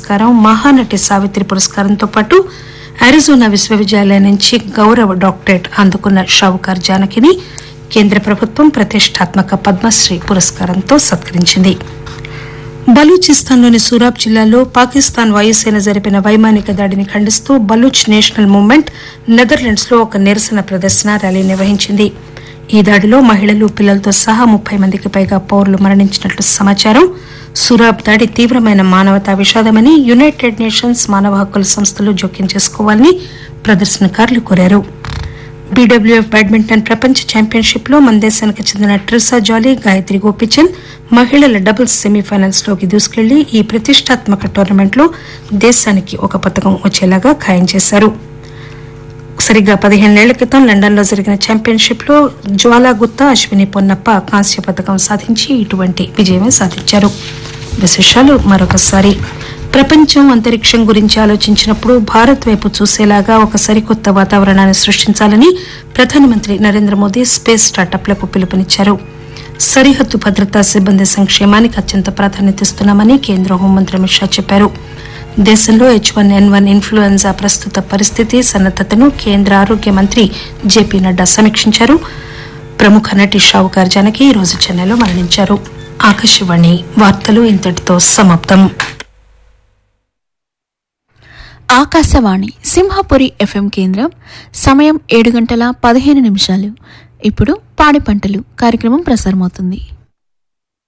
పురస్కారం మహానటి సావిత్రి పురస్కారంతో పాటు అరిజోనా విశ్వవిద్యాలయం నుంచి గౌరవ డాక్టరేట్ అందుకున్న షావుకార్ జానకిని కేంద్ర ప్రభుత్వం ప్రతిష్టాత్మక పద్మశ్రీ పురస్కారంతో సత్కరించింది బలూచిస్తాన్లోని సూరాబ్ జిల్లాలో పాకిస్తాన్ వాయుసేన జరిపిన వైమానిక దాడిని ఖండిస్తూ బలూచ్ నేషనల్ మూవ్మెంట్ నెదర్లాండ్స్ లో ఒక నిరసన ప్రదర్శన ర్యాలీ నిర్వహించింది ఈ దాడిలో మహిళలు పిల్లలతో సహా ముప్పై మందికి పైగా పౌరులు మరణించినట్లు సమాచారం సూరాబ్ దాడి తీవ్రమైన మానవతా విషాదమని యునైటెడ్ నేషన్స్ మానవ హక్కుల సంస్థలు జోక్యం చేసుకోవాలని ప్రదర్శనకారులు కోరారు బీడబ్ల్యూఎఫ్ బ్యాడ్మింటన్ ప్రపంచ ఛాంపియన్షిప్ లో మన దేశానికి చెందిన ట్రిసా జాలీ గాయత్రి గోపిచంద్ మహిళల డబుల్స్ సెమీఫైనల్స్ లోకి దూసుకెళ్లి ఈ ప్రతిష్టాత్మక టోర్నమెంట్ లో దేశానికి ఒక పథకం వచ్చేలాగా ఖాయం చేశారు సరిగ్గా పదిహేనేళ్ల క్రితం లండన్ లో జరిగిన ఛాంపియన్షిప్ లో జ్వాలా గుత్తా అశ్విని పొన్నప్ప కాంస్య పథకం సాధించి ఇటువంటి విజయమే సాధించారు విశేషాలు మరొకసారి ప్రపంచం అంతరిక్షం గురించి ఆలోచించినప్పుడు భారత్ వైపు చూసేలాగా ఒక సరికొత్త వాతావరణాన్ని సృష్టించాలని ప్రధానమంత్రి నరేంద్ర మోదీ స్పేస్ స్టార్టప్లకు పిలుపునిచ్చారు సరిహద్దు భద్రతా సిబ్బంది సంక్షేమానికి అత్యంత ప్రాధాన్యత ఇస్తున్నామని కేంద్ర హోంమంత్రి అమిత్ షా చెప్పారు దేశంలో H one N one influenza ప్రస్తుత పరిస్థితి సన్నద్దతను కేంద్ర ఆరోగ్య మంత్రి జేపీ నడ్డా సమీక్షించారు ప్రముఖ నటి షావుకార్ జానకి ఈ రోజు చెన్నైలో మరణించారు ఆకాశవాణి వార్తలు ఇంతటితో సమాప్తం ఆకాశవాణి సింహపురి ఎఫ్ఎం కేంద్రం సమయం ఏడు గంటల పదిహేను నిమిషాలు ఇప్పుడు పాడి పంటలు కార్యక్రమం ప్రసారమవుతుంది